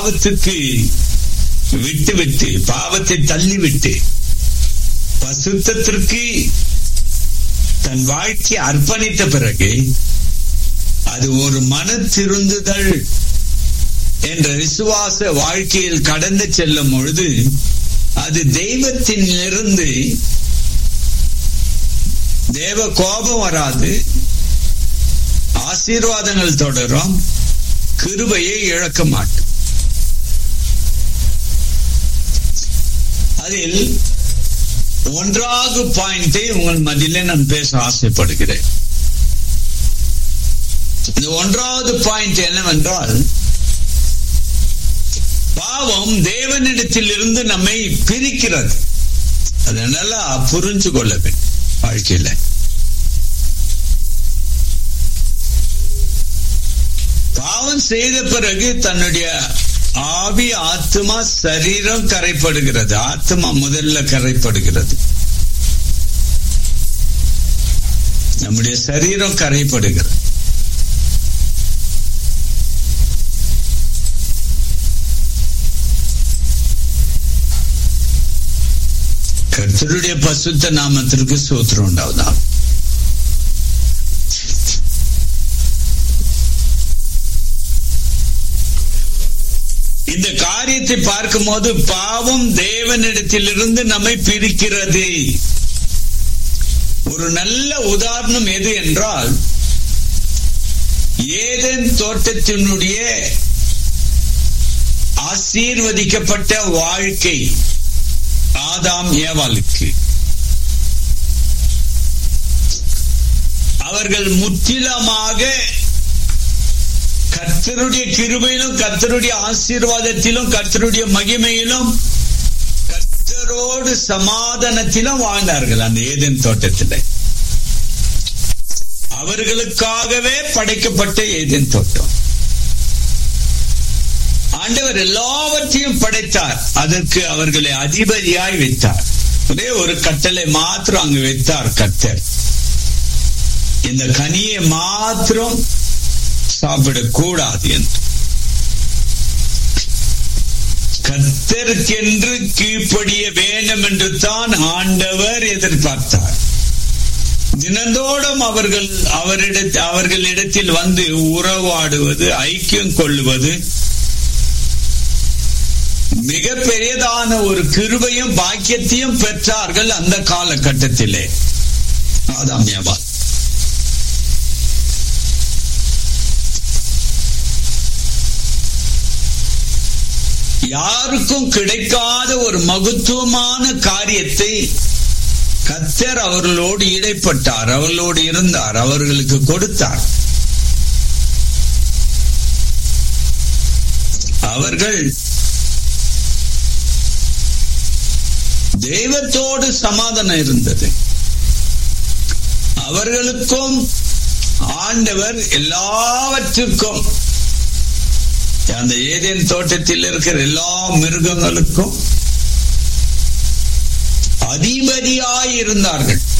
பாவத்துக்கு விட்டு விட்டு பாவத்தை தள்ளிவிட்டு பசுத்தத்திற்கு தன் வாழ்க்கை அர்ப்பணித்த பிறகு அது ஒரு மன திருந்துதல் என்ற விசுவாச வாழ்க்கையில் கடந்து செல்லும் பொழுது அது தெய்வத்திலிருந்து தேவ கோபம் வராது ஆசீர்வாதங்கள் தொடரும் கிருபையை இழக்க மாட்டோம் அதில் ஒன்றாவது பாயிண்டை உங்கள் மதியிலே நான் பேச ஆசைப்படுகிறேன் இந்த ஒன்றாவது பாயிண்ட் என்னவென்றால் பாவம் தேவனிடத்தில் இருந்து நம்மை பிரிக்கிறது அதனால புரிஞ்சு கொள்ள வேண்டும் வாழ்க்கையில பாவம் செய்த பிறகு தன்னுடைய ஆவி ஆத்மா சரீரம் கரைப்படுகிறது ஆத்மா முதல்ல கரைப்படுகிறது நம்முடைய சரீரம் கரைப்படுகிறது கர்த்தருடைய பசுத்த நாமத்திற்கு சூத்திரம் உண்டாவதான் இந்த காரியத்தை பார்க்கும்போது பாவம் தேவனிடத்திலிருந்து நம்மை பிரிக்கிறது ஒரு நல்ல உதாரணம் எது என்றால் ஏதன் தோட்டத்தினுடைய ஆசீர்வதிக்கப்பட்ட வாழ்க்கை ஆதாம் ஏவாளுக்கு அவர்கள் முற்றிலுமாக கர்த்தருடைய கிருபையிலும் கர்த்தருடைய ஆசீர்வாதத்திலும் கர்த்தருடைய மகிமையிலும் கர்த்தரோடு சமாதானத்திலும் வாழ்ந்தார்கள் அந்த ஏதேன் தோட்டத்தில் அவர்களுக்காகவே படைக்கப்பட்ட ஏதேன் தோட்டம் ஆண்டவர் எல்லாவற்றையும் படைத்தார் அதற்கு அவர்களை அதிபதியாய் வைத்தார் ஒரே ஒரு கட்டளை மாத்திரம் அங்கு வைத்தார் கர்த்தர் இந்த கனியை மாத்திரம் சாப்பிடக்கூடாது என்று கர்த்தருக்கென்று கீழ்ப்படிய வேண்டும் என்று தான் ஆண்டவர் எதிர்பார்த்தார் தினந்தோறும் அவர்கள் அவரிடத்தில் அவர்களிடத்தில் வந்து உறவாடுவது ஐக்கியம் கொள்ளுவது மிக பெரியதான ஒரு கிருபையும் பாக்கியத்தையும் பெற்றார்கள் அந்த காலகட்டத்திலே ஆதாம் ஏவாள் யாருக்கும் கிடைக்காத ஒரு மகத்துவமான காரியத்தை கத்தர் அவர்களோடு இடைப்பட்டார் அவர்களோடு இருந்தார் அவர்களுக்கு கொடுத்தார் அவர்கள் தெய்வத்தோடு சமாதானம் இருந்தது அவர்களுக்கும் ஆண்டவர் எல்லாவற்றுக்கும் அந்த ஏதேன் தோட்டத்தில் இருக்கிற எல்லா மிருகங்களுக்கும் அதிபதியாய் இருந்தார்கள்